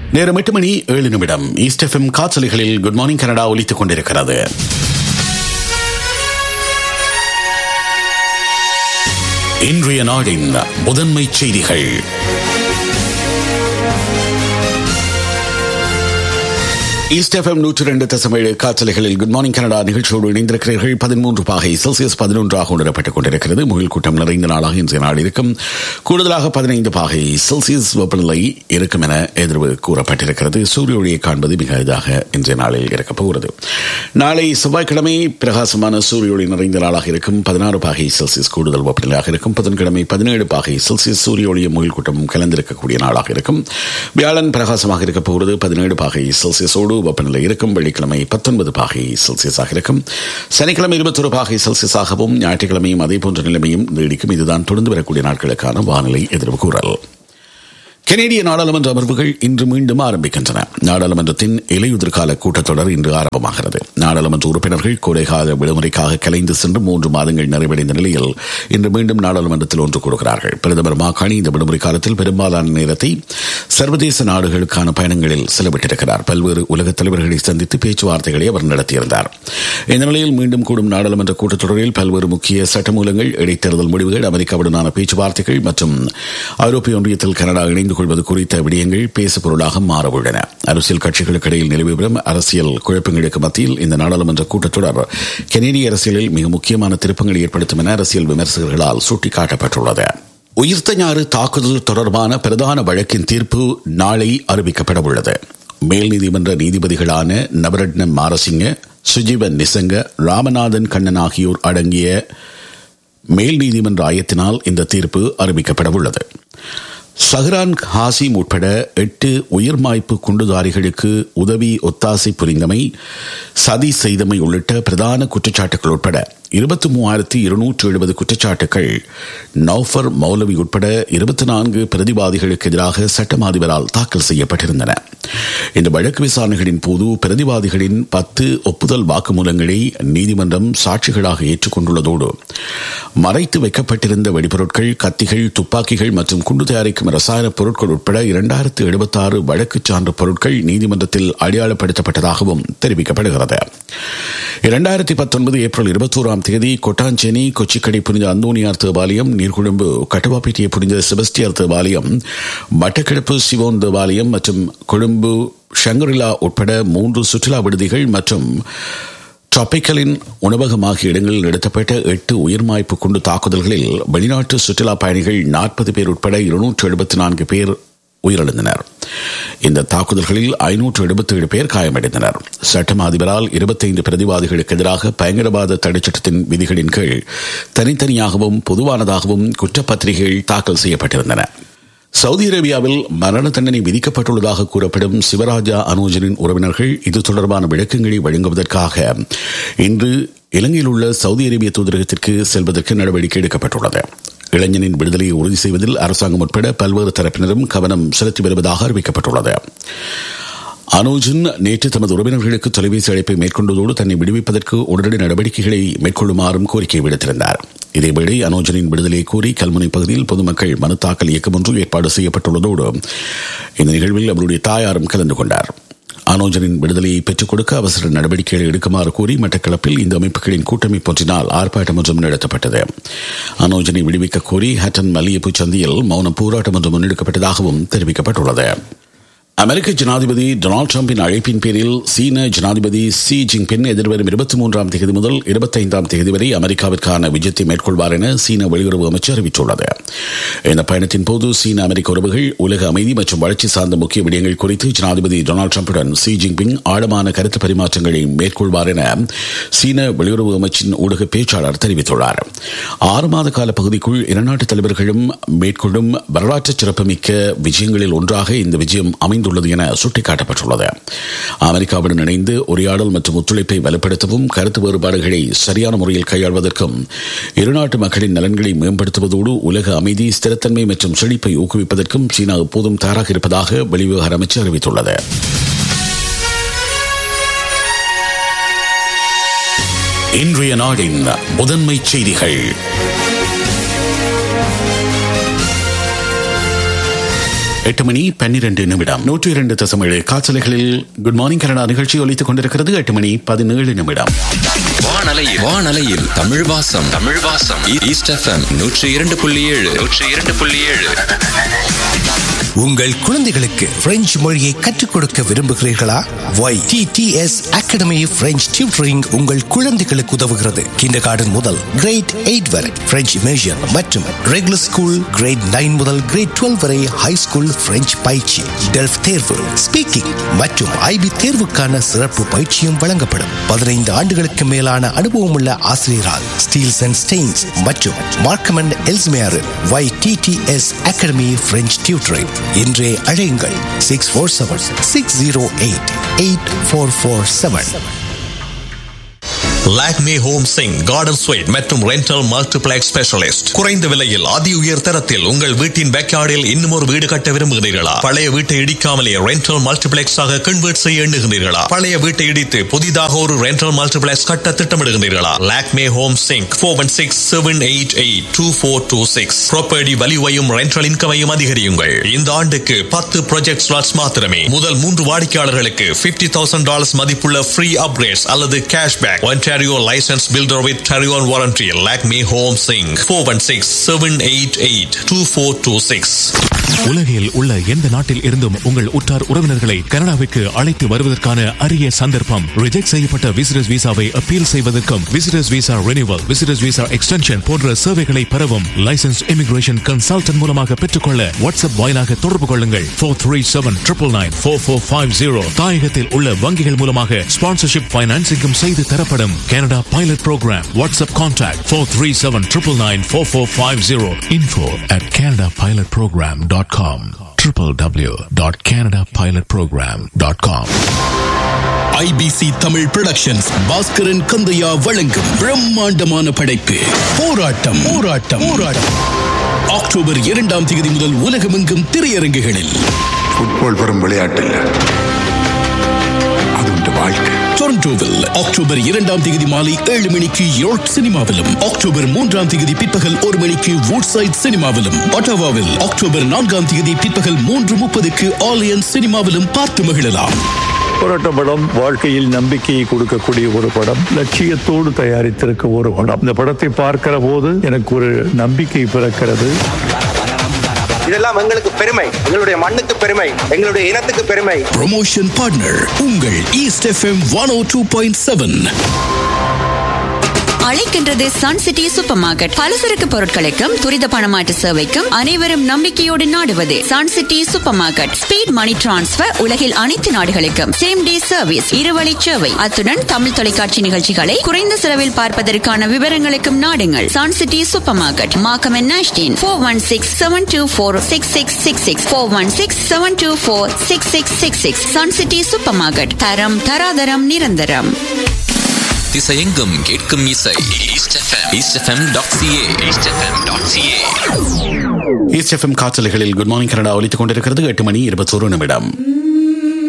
நேரம் எட்டு மணி ஏழு நிமிடம் ஈஸ்ட் எஃப்எம் காற்றலைகளில் குட் மார்னிங் கனடா ஒலித்துக் கொண்டிருக்கிறது இன்றைய நாடின் முதன்மை செய்திகள் ஈஸ்ட் எஃப்எம் நூற்றி ரெண்டு தசமேழு காற்றலைகளில் குட் மார்னிங் கனடா நிகழ்ச்சியோடு இணைந்திருக்கிறீர்கள் பதிமூன்று பாகை செல்சியஸ் பதினொன்றாக உணரப்பட்டுக் கொண்டிருக்கிறது முகில் கூட்டம் நிறைந்த நாளாக இன்றைய நாள் இருக்கும் கூடுதலாக பதினைந்து பாகை செல்சியஸ் வெப்பநிலை இருக்கும் என எதிர்வு கூறப்பட்டிருக்கிறது சூரிய ஒளியை காண்பது மிக எளிதாக இன்றைய நாளில் இருக்கப் போகிறது நாளை செவ்வாய்க்கிழமை பிரகாசமான சூரிய ஒளி நிறைந்த நாளாக இருக்கும் பதினாறு பாகை செல்சியஸ் கூடுதல் வெப்பநிலையாக இருக்கும் புதன்கிழமை பதினேழு பாகை செல்சியஸ் சூரிய ஒளிய முகில் கூட்டம் கலந்திருக்கக்கூடிய நாளாக இருக்கும் வியாழன் பிரகாசமாக இருக்கப் போகிறது பதினேழு பாகை செல்சியஸோடு வெப்பநிலை இருக்கும் வெள்ளிக்கிழமை பத்தொன்பது பாகை செல்சியஸாக இருக்கும் சனிக்கிழமை இருபத்தொரு பாகை செல்சியஸாகவும் ஞாயிற்றுக்கிழமையும் அதே போன்ற நிலைமையும் நீடிக்கும் இதுதான் தொடர்ந்து வரக்கூடிய நாட்களுக்கான வானிலை எதிர்வு கூறல் கனேடிய நாடாளுமன்ற அமர்வுகள் இன்று மீண்டும் ஆரம்பிக்கின்றன நாடாளுமன்றத்தின் இலையுதிர்கால கூட்டத்தொடர் இன்று ஆரம்பமாகிறது நாடாளுமன்ற உறுப்பினர்கள் கோடைகால விடுமுறைக்காக கலைந்து சென்று மூன்று மாதங்கள் நிறைவடைந்த நிலையில் இன்று மீண்டும் நாடாளுமன்றத்தில் ஒன்று கூடுகிறார்கள் பிரதமர் மாகாணி இந்த விடுமுறை காலத்தில் பெரும்பாலான நேரத்தை சர்வதேச நாடுகளுக்கான பயணங்களில் செலவிட்டிருக்கிறார் பல்வேறு உலக தலைவர்களை சந்தித்து பேச்சுவார்த்தைகளை அவர் நடத்தியிருந்தார் இந்த நிலையில் மீண்டும் கூடும் நாடாளுமன்ற கூட்டத்தொடரில் பல்வேறு முக்கிய சட்டமூலங்கள் இடைத்தேர்தல் முடிவுகள் அமெரிக்காவுடனான பேச்சுவார்த்தைகள் மற்றும் ஐரோப்பிய ஒன்றியத்தில் கனடா இணைந்து கொள்வது குறித்த விடயங்கள் பேசுபொருளாக மாறவுள்ளன அரசியல் கட்சிகளுக்கு இடையில் நிலவி வரும் அரசியல் குழப்பங்களுக்கு மத்தியில் இந்த நாடாளுமன்ற கூட்டத்தொடர் கெனடிய அரசியலில் மிக முக்கியமான திருப்பங்களை ஏற்படுத்தும் என அரசியல் விமர்சகர்களால் சுட்டிக்காட்டப்பட்டுள்ளது உயிர்த்த ஞாறு தாக்குதல் தொடர்பான பிரதான வழக்கின் தீர்ப்பு நாளை அறிவிக்கப்பட உள்ளது மேல் நீதிமன்ற நீதிபதிகளான நவரட்னம் மாரசிங்க சுஜீவன் நிசங்க ராமநாதன் கண்ணன் ஆகியோர் அடங்கிய மேல் நீதிமன்ற ஆயத்தினால் இந்த தீர்ப்பு அறிவிக்கப்பட உள்ளது சஹ்ரான் ஹாசிம் உட்பட எட்டு உயிர்மாய்ப்பு குண்டுதாரிகளுக்கு உதவி ஒத்தாசை புரிந்தமை சதி செய்தமை உள்ளிட்ட பிரதான குற்றச்சாட்டுகள் உட்பட இருபத்தி மூவாயிரத்தி இருநூற்று எழுபது குற்றச்சாட்டுகள் நௌஃபர் மௌலவி உட்பட இருபத்தி நான்கு பிரதிவாதிகளுக்கு எதிராக சட்டம் அதிபரால் தாக்கல் செய்யப்பட்டிருந்தன இந்த வழக்கு விசாரணைகளின் போது பிரதிவாதிகளின் பத்து ஒப்புதல் வாக்குமூலங்களை நீதிமன்றம் சாட்சிகளாக ஏற்றுக்கொண்டுள்ளதோடு மறைத்து வைக்கப்பட்டிருந்த வெடிபொருட்கள் கத்திகள் துப்பாக்கிகள் மற்றும் குண்டு தயாரிக்கும் ரசாயன பொருட்கள் உட்பட இரண்டாயிரத்து எழுபத்தாறு வழக்கு சான்று பொருட்கள் நீதிமன்றத்தில் அடையாளப்படுத்தப்பட்டதாகவும் தெரிவிக்கப்படுகிறது இரண்டாயிரத்தி பத்தொன்பது ஏப்ரல் இருபத்தோராம் தேதி கொட்டாஞ்சேனி கொச்சிக்கடை புனித அந்தோனியார் தேவாலயம் நீர்கொழும்பு கட்டுவாப்பேட்டிய புனித செபஸ்டியார் தேவாலயம் மட்டக்கிழப்பு சிவோன் தேவாலயம் மற்றும் கொழும்பு ஷங்கரிலா உட்பட மூன்று சுற்றுலா விடுதிகள் மற்றும் டிராபிக்கலின் உணவகம் ஆகிய இடங்களில் நடத்தப்பட்ட எட்டு உயிர்மாய்ப்பு குண்டு தாக்குதல்களில் வெளிநாட்டு சுற்றுலா பயணிகள் நாற்பது பேர் உட்பட இருநூற்று எழுபத்தி நான்கு பேர் உயிரிழந்தனர் இந்த தாக்குதல்களில் ஐநூற்று எழுபத்தி ஏழு பேர் காயமடைந்தனர் சட்டம் அதிபரால் இருபத்தைந்து பிரதிவாதிகளுக்கு எதிராக பயங்கரவாத தடைச்சட்டத்தின் விதிகளின் கீழ் தனித்தனியாகவும் பொதுவானதாகவும் குற்றப்பத்திரிகைகள் தாக்கல் செய்யப்பட்டிருந்தன சவுதி அரேபியாவில் மரண தண்டனை விதிக்கப்பட்டுள்ளதாக கூறப்படும் சிவராஜா அனோஜனின் உறவினர்கள் இது தொடர்பான விளக்கங்களை வழங்குவதற்காக இன்று இலங்கையில் உள்ள சவுதி அரேபிய தூதரகத்திற்கு செல்வதற்கு நடவடிக்கை எடுக்கப்பட்டுள்ளது இளைஞனின் விடுதலையை உறுதி செய்வதில் அரசாங்கம் உட்பட பல்வேறு தரப்பினரும் கவனம் செலுத்தி வருவதாக அறிவிக்கப்பட்டுள்ளது அனோஜன் நேற்று தமது உறவினர்களுக்கு தொலைபேசி அழைப்பை மேற்கொண்டதோடு தன்னை விடுவிப்பதற்கு உடனடி நடவடிக்கைகளை மேற்கொள்ளுமாறும் கோரிக்கை விடுத்திருந்தார் இதேவேளை அனோஜனின் விடுதலையை கோரி கல்முனை பகுதியில் பொதுமக்கள் மனு தாக்கல் இயக்கம் ஒன்று ஏற்பாடு செய்யப்பட்டுள்ளதோடு இந்த நிகழ்வில் அவருடைய தாயாரும் கலந்து கொண்டார் அனோஜனின் விடுதலையை பெற்றுக் கொடுக்க அவசர நடவடிக்கைகளை எடுக்குமாறு கூறி மட்டக்களப்பில் இந்த அமைப்புகளின் கூட்டமைப்பு ஒன்றினால் ஆர்ப்பாட்டம் ஒன்றும் நடத்தப்பட்டது அனோஜனை விடுவிக்க கோரி ஹட்டன் மல்லியப்பு சந்தியில் மௌன போராட்டம் ஒன்று முன்னெடுக்கப்பட்டதாகவும் தெரிவிக்கப்பட்டுள்ளது அமெரிக்க ஜனாதிபதி டொனால்டு டிரம்பின் அழைப்பின் பேரில் சீன ஜனாதிபதி சி ஜின்பின் எதிர்வரும் இருபத்தி மூன்றாம் தேதி முதல் இருபத்தைந்தாம் தேதி வரை அமெரிக்காவிற்கான விஜயத்தை மேற்கொள்வார் என சீன வெளியுறவு அமைச்சர் அறிவித்துள்ளது இந்த பயணத்தின் போது சீன அமெரிக்க உறவுகள் உலக அமைதி மற்றும் வளர்ச்சி சார்ந்த முக்கிய விடயங்கள் குறித்து ஜனாதிபதி டொனால்டு டிரம்புடன் சி ஜின்பிங் ஆழமான கருத்து பரிமாற்றங்களை மேற்கொள்வார் என சீன வெளியுறவு அமைச்சின் ஊடக பேச்சாளர் தெரிவித்துள்ளார் ஆறு மாத கால பகுதிக்குள் இருநாட்டு தலைவர்களும் மேற்கொள்ளும் வரலாற்று சிறப்புமிக்க விஜயங்களில் ஒன்றாக இந்த விஜயம் அமைந்துள்ளது என சுட்டிக்காட்டப்பட்டுள்ளது அமெரிக்காவுடன் இணைந்து உரையாடல் மற்றும் ஒத்துழைப்பை வலுப்படுத்தவும் கருத்து வேறுபாடுகளை சரியான முறையில் கையாள்வதற்கும் இருநாட்டு மக்களின் நலன்களை மேம்படுத்துவதோடு உலக அமைதி ஸ்திரத்தன்மை மற்றும் செழிப்பை ஊக்குவிப்பதற்கும் சீனா எப்போதும் தயாராக இருப்பதாக வெளிவிவகார அமைச்சர் அறிவித்துள்ளது இன்றைய நாடின் முதன்மை செய்திகள் எட்டு மணி பன்னிரண்டு நிமிடம் நூற்றி இரண்டு தசம் ஏழு காய்ச்சலைகளில் குட் மார்னிங் கனடா நிகழ்ச்சி ஒலித்துக் கொண்டிருக்கிறது எட்டு மணி பதினேழு நிமிடம் வானலையில் வானலையில் தமிழ் வாசம் தமிழ் வாசம் ஈ- ஈஸ்ட் எஃப்எம் நூற்றி இரண்டு புள்ளி ஏழு நூற்றி இரண்டு புள்ளி ஏழு உங்கள் குழந்தைகளுக்கு பிரெஞ்சு மொழியை கற்றுக் கொடுக்க விரும்புகிறீர்களா Y T T S academy French tutoring உங்கள் குழந்தைகளுக்கு உதவுகிறது கிண்டர் கார்டன் முதல் கிரேட் எயிட் வரை பிரெஞ்சு மேஜர் மற்றும் ரெகுலர் ஸ்கூல் கிரேட் நைன் முதல் கிரேட் டுவெல் வரை ஹை ஸ்கூல் பிரெஞ்சு பயிற்சி டெல்ஃப் தேர்வு ஸ்பீக்கிங் மற்றும் ஐபி தேர்வுக்கான சிறப்பு பயிற்சியும் வழங்கப்படும் பதினைந்து ஆண்டுகளுக்கு மேலான அனுபவம் உள்ள ஆசிரியரால் ஸ்டீல்ஸ் அண்ட் ஸ்டெயின்ஸ் மற்றும் Markham and Ellesmere Y T T S academy French tutoring இன்றே அழையுங்கள் six four seven six zero eight eight four four seven Lakme ஹோம் சிங் கார்டன் ஸ்வீட் மற்றும் ரெண்டல் மல்டிபிளெக்ஸ் ஸ்பெஷலிஸ்ட் குறைந்த விலையில் அதி உயர் தரத்தில் உங்கள் வீட்டின் பேக்யார்டில் இன்னும் ஒரு வீடு கட்ட விரும்புகிறீர்களா பழைய வீட்டை இடிக்காமலே ரெண்டல் மல்டிபிளெக்ஸ் ஆக கன்வெர்ட் செய்ய எண்ணுகிறீர்களா பழைய வீட்டை இடித்து புதிதாக ஒரு ரெண்டல் மல்டிபிளெக்ஸ் கட்ட திட்டமிடுகிறீர்களா லாக்மே ஹோம் சிங் four one six seven eight eight two four two six property வலிவையும் ரெண்டல் இன்கமையும் அதிகரியுங்கள் இந்த ஆண்டுக்கு பத்து ப்ராஜெக்ட் ஸ்லாட்ஸ் மாத்திரமே முதல் மூன்று வாடிக்கையாளர்களுக்கு பிப்டி தௌசண்ட் டாலர்ஸ் மதிப்புள்ள ஃப்ரீ அப்கிரேட்ஸ் அல்லது cashback Ontario licensed builder with Tarion warranty. Lakme Home Sing 416-788-2426. உலகில் உள்ள எந்த நாட்டில் இருந்தும் உங்கள் உற்றார் உறவினர்களை கனடாவிற்கு அழைத்து வருவதற்கான அரிய சந்தர்ப்பம் ரிஜெக்ட் செய்யப்பட்ட விசிட்டர்ஸ் விசாவை அப்பீல் செய்வதற்கும் visitors visa renewal visitors visa extension போன்ற சேவைகளை பெறவும் லைசன்ஸ் இமிகிரேஷன் கன்சல்டன்ட் மூலமாக பெற்றுக்கொள்ள வாட்ஸ்அப் வாயிலாக தொடர்பு கொள்ளுங்கள் four three seven triple nine four four five zero தாயகத்தில் உள்ள வங்கிகள் மூலமாக ஸ்பான்சர்ஷிப் பைனான்சிங்கும் செய்து தரப்படும் Canada pilot program WhatsApp contact four three seven triple nine four four five zero info at Canada pilot program dot com www.canadapilotprogram.com IBC Tamil productions Baskaran Kandiah வழங்கும் பிரம்மாண்டமான படைப்பு போராட்டம் போராட்டம் போராட்டம் அக்டோபர் இரண்டாம் தேதி முதல் உலகமெங்கும் திரையரங்குகளில் ஃபுட்பால் வெறும் விளையாட்டு இல்ல அது உண்டு வாழ்க்கை டொரண்டோவில் அக்டோபர் இரண்டாம் தேதி மாலை ஏழு மணிக்கு யோர்க் சினிமாவிலும் அக்டோபர் மூன்றாம் தேதி பிற்பகல் ஒரு மணிக்கு வூட்சைட் சினிமாவிலும் ஒட்டவாவில் அக்டோபர் நான்காம் தேதி பிற்பகல் மூன்று முப்பதுக்கு ஆலியன் சினிமாவிலும் பார்த்து மகிழலாம் போராட்ட படம் வாழ்க்கையில் நம்பிக்கையை கொடுக்கக்கூடிய ஒரு படம் லட்சியத்தோடு தயாரித்திருக்க ஒரு படம் இந்த படத்தை பார்க்கிற போது எனக்கு ஒரு நம்பிக்கை பிறக்கிறது இதெல்லாம் எங்களுக்கு பெருமை எங்களுடைய மண்ணுக்கு பெருமை எங்களுடைய இனத்துக்கு பெருமை ப்ரொமோஷன் பார்ட்னர் உங்கள் East FM one O two point seven அழைக்கின்றது சன் சிட்டி சூப்பர் மார்க்கெட் பலசரக்கு பொருட்களுக்கும் துரித பணமாற்று சேவைக்கும் அனைவரும் நம்பிக்கையோடு நாடுவது Sun City supermarket speed money transfer உலகில் அனைத்து நாடுகளுக்கும் சேம் டே சர்வீஸ் இருவழி சேவை அத்துடன் தமிழ் தொலைக்காட்சி நிகழ்ச்சிகளை குறைந்த செலவில் பார்ப்பதற்கான விவரங்களுக்கும் நாடுங்கள் Sun City supermarket Markham Nashdene four one six seven two four six six six six four one six seven two four six six six six Sun City supermarket தரம் தராதரம் நிரந்தரம் திசையெங்கும் கேட்கும் இசை East FM East FM dot CA East FM dot CA East FM காய்ச்சல்களில் good morning Canada ஒலித்துக் கொண்டிருக்கிறது எட்டு மணி இருபத்தோரு நிமிடம்